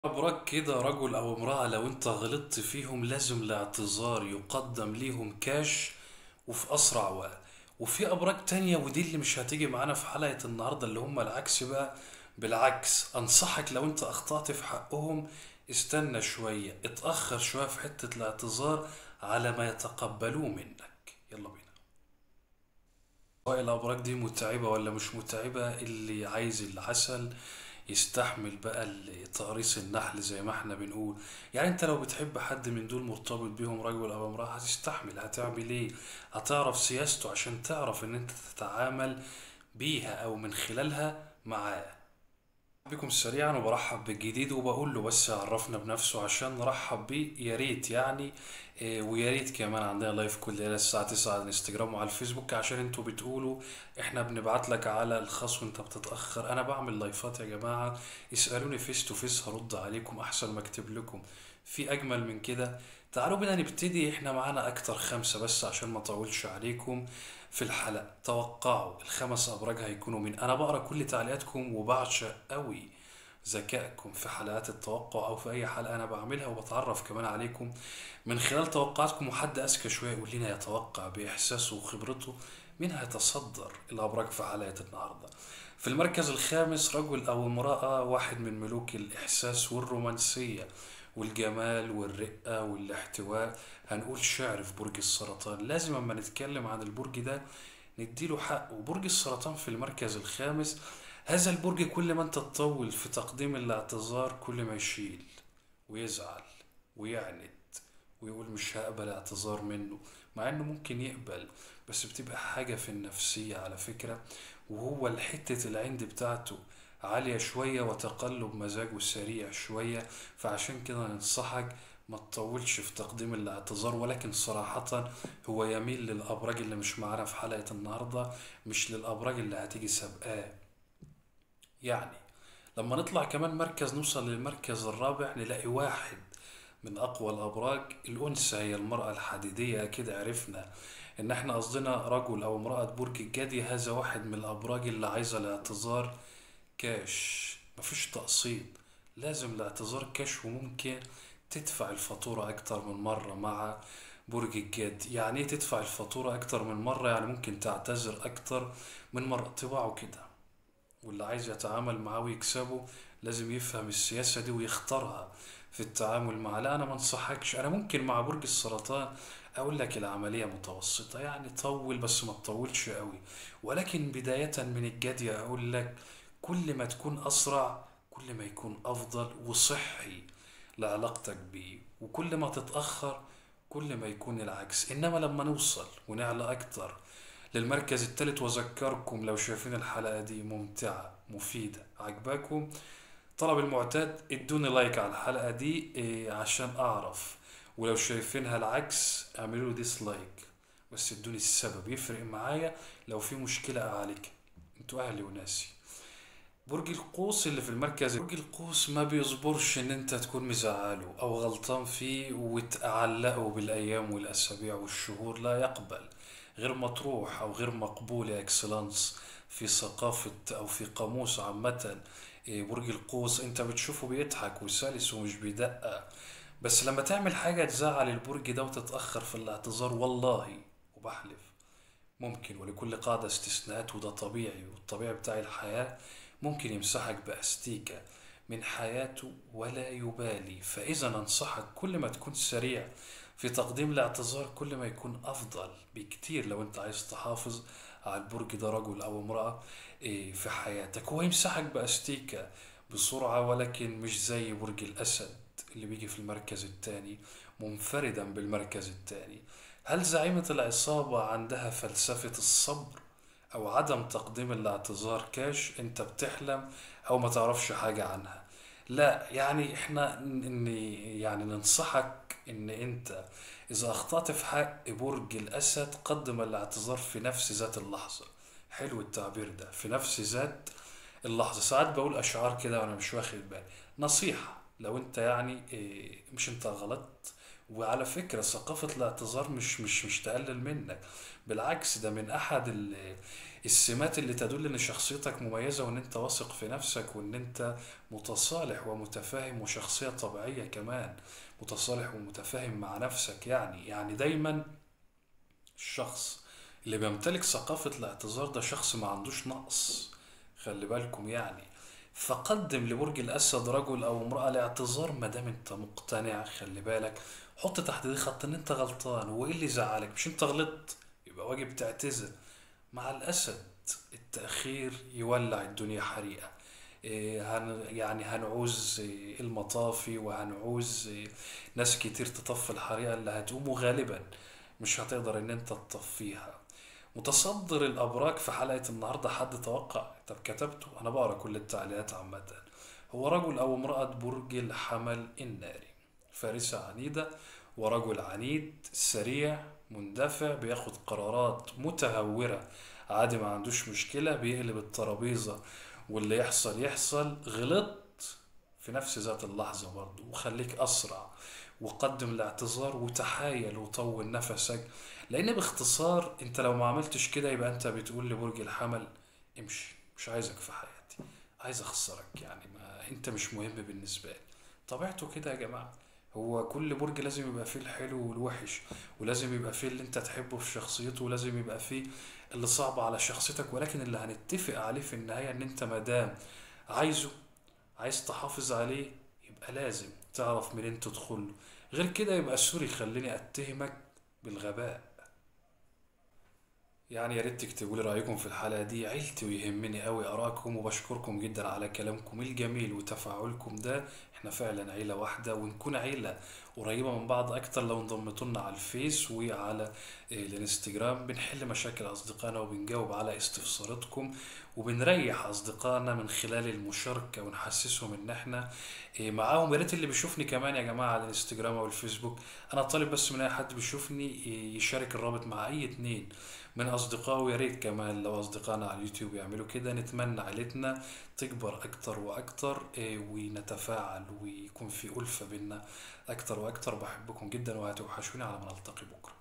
أبراج كده رجل أو امرأة لو أنت غلطت فيهم لازم الاعتذار يقدم ليهم كاش وفي أسرع وقت وفي أبراج تانية ودي اللي مش هتيجي معانا في حلقة النهاردة اللي هم العكس بقى بالعكس أنصحك لو أنت أخطأت في حقهم استنى شوية اتأخر شوية في حتة الاعتذار على ما يتقبلوه منك يلا بينا سواء الأبراج دي متعبة ولا مش متعبة اللي عايز العسل يستحمل بقى ال- تقريص النحل زي ما احنا بنقول يعني انت لو بتحب حد من دول مرتبط بيهم رجل او امرأة هتستحمل هتعمل ايه هتعرف سياسته عشان تعرف ان انت تتعامل بيها او من خلالها معاه بكم سريعا وبرحب بالجديد وبقول له بس عرفنا بنفسه عشان نرحب بيه يا ريت يعني إيه، ويا ريت كمان عندنا لايف كل ليله الساعه 9 على الانستجرام وعلى الفيسبوك عشان انتوا بتقولوا احنا بنبعت لك على الخاص وانت بتتاخر انا بعمل لايفات يا جماعه اسالوني فيس تو فيس هرد عليكم احسن ما اكتب لكم في اجمل من كده تعالوا بينا نبتدي احنا معانا اكتر خمسه بس عشان ما اطولش عليكم في الحلقه توقعوا الخمس ابراج هيكونوا مين انا بقرا كل تعليقاتكم وبعشق قوي ذكائكم في حلقات التوقع او في اي حلقه انا بعملها وبتعرف كمان عليكم من خلال توقعاتكم وحد اذكى شويه يقول لنا يتوقع باحساسه وخبرته مين هيتصدر الابراج في حلقه النهارده في المركز الخامس رجل او امراه واحد من ملوك الاحساس والرومانسيه والجمال والرقه والاحتواء هنقول شعر في برج السرطان لازم اما نتكلم عن البرج ده نديله حق وبرج السرطان في المركز الخامس هذا البرج كل ما انت تطول في تقديم الاعتذار كل ما يشيل ويزعل ويعند ويقول مش هقبل اعتذار منه مع انه ممكن يقبل بس بتبقى حاجة في النفسية على فكرة وهو الحتة العند بتاعته عالية شوية وتقلب مزاجه سريع شوية فعشان كده ننصحك ما تطولش في تقديم الاعتذار ولكن صراحة هو يميل للأبراج اللي مش معانا في حلقة النهاردة مش للأبراج اللي هتيجي سابقاه يعني لما نطلع كمان مركز نوصل للمركز الرابع نلاقي واحد من أقوى الأبراج الأنثى هي المرأة الحديدية كده عرفنا إن إحنا قصدنا رجل أو امرأة برج الجدي هذا واحد من الأبراج اللي عايزة الاعتذار كاش مفيش تقسيط لازم الاعتذار كاش وممكن تدفع الفاتورة أكتر من مرة مع برج الجد يعني إيه تدفع الفاتورة أكتر من مرة يعني ممكن تعتذر أكتر من مرة طباعه كده واللي عايز يتعامل معاه ويكسبه لازم يفهم السياسة دي ويختارها في التعامل معاه لا أنا ما انصحكش أنا ممكن مع برج السرطان أقول لك العملية متوسطة يعني طول بس ما تطولش قوي ولكن بداية من الجدي أقول لك كل ما تكون أسرع كل ما يكون أفضل وصحي لعلاقتك بيه وكل ما تتأخر كل ما يكون العكس إنما لما نوصل ونعلى أكتر للمركز الثالث وأذكركم لو شايفين الحلقة دي ممتعة مفيدة عجباكم طلب المعتاد ادوني لايك على الحلقة دي إيه، عشان أعرف ولو شايفينها العكس اعملوا له ديسلايك بس ادوني السبب يفرق معايا لو في مشكلة أعالجها انتوا أهلي وناسي برج القوس اللي في المركز برج القوس ما بيصبرش ان انت تكون مزعله او غلطان فيه وتعلقه بالايام والاسابيع والشهور لا يقبل غير مطروح او غير مقبول يا اكسلانس في ثقافة او في قاموس عامة إيه، برج القوس انت بتشوفه بيضحك وسلس ومش بيدقق بس لما تعمل حاجة تزعل البرج ده وتتأخر في الاعتذار والله وبحلف ممكن ولكل قاعدة استثناءات وده طبيعي والطبيعي بتاع الحياة ممكن يمسحك بأستيكة من حياته ولا يبالي فإذا أنصحك كل ما تكون سريع في تقديم الاعتذار كل ما يكون أفضل بكتير لو أنت عايز تحافظ على البرج ده رجل أو امرأة إيه، في حياتك هو يمسحك بأستيكة بسرعة ولكن مش زي برج الأسد اللي بيجي في المركز الثاني منفردا بالمركز الثاني هل زعيمة العصابة عندها فلسفة الصبر أو عدم تقديم الاعتذار كاش أنت بتحلم أو ما تعرفش حاجة عنها لا يعني احنا ن- ان يعني ننصحك ان انت اذا اخطأت في حق برج الاسد قدم الاعتذار في نفس ذات اللحظة حلو التعبير ده في نفس ذات اللحظة ساعات بقول اشعار كده وانا مش واخد بالي نصيحة لو انت يعني إيه، مش انت غلطت وعلى فكرة ثقافة الاعتذار مش مش مش تقلل منك بالعكس ده من أحد ال- السمات اللي تدل إن شخصيتك مميزة وإن أنت واثق في نفسك وإن أنت متصالح ومتفاهم وشخصية طبيعية كمان متصالح ومتفاهم مع نفسك يعني يعني دايما الشخص اللي بيمتلك ثقافة الاعتذار ده شخص ما عندوش نقص خلي بالكم يعني فقدم لبرج الأسد رجل أو امرأة الاعتذار ما دام أنت مقتنع خلي بالك حط تحت دي خط إن أنت غلطان وإيه اللي زعلك مش أنت غلطت يبقى واجب تعتذر مع الأسد التأخير يولع الدنيا حريقة إيه، هن يعني هنعوز إيه، المطافي وهنعوز إيه، ناس كتير تطفي الحريقة اللي هتقوم وغالبا مش هتقدر ان انت تطفيها متصدر الابراج في حلقة النهاردة حد توقع طب كتبته انا بقرا كل التعليقات عامة هو رجل او امرأة برج الحمل الناري فارسة عنيدة ورجل عنيد سريع مندفع بياخد قرارات متهورة عادي ما عندوش مشكلة بيقلب الترابيزة واللي يحصل يحصل غلط في نفس ذات اللحظة برضه وخليك أسرع وقدم الاعتذار وتحايل وطول نفسك لأن باختصار أنت لو ما عملتش كده يبقى أنت بتقول لبرج الحمل امشي مش عايزك في حياتي عايز أخسرك يعني ما أنت مش مهم بالنسبة لي طبيعته كده يا جماعة هو كل برج لازم يبقى فيه الحلو والوحش ولازم يبقى فيه اللي انت تحبه في شخصيته ولازم يبقى فيه اللي صعب على شخصيتك ولكن اللي هنتفق عليه في النهاية ان انت مادام عايزه عايز تحافظ عليه يبقى لازم تعرف منين تدخله غير كده يبقى سوري خليني اتهمك بالغباء يعني يا ريت تكتبوا لي رأيكم في الحلقة دي عيلتي ويهمني قوي آرائكم وبشكركم جدا على كلامكم الجميل وتفاعلكم ده احنا فعلا عيلة واحدة ونكون عيلة قريبة من بعض أكتر لو انضمتوا لنا على الفيس وعلى آه، الانستجرام بنحل مشاكل أصدقائنا وبنجاوب على استفساراتكم وبنريح أصدقائنا من خلال المشاركة ونحسسهم إن احنا آه، معاهم يا ريت اللي بيشوفني كمان يا جماعة على الانستجرام أو الفيسبوك أنا طالب بس من أي حد بيشوفني آه، يشارك الرابط مع أي اتنين من أصدقائه ويا ريت كمان لو أصدقائنا على اليوتيوب يعملوا كده نتمنى عيلتنا تكبر أكتر وأكتر إيه، ونتفاعل ويكون في ألفة بينا أكتر وأكتر بحبكم جدا وهتوحشوني على ما نلتقي بكرة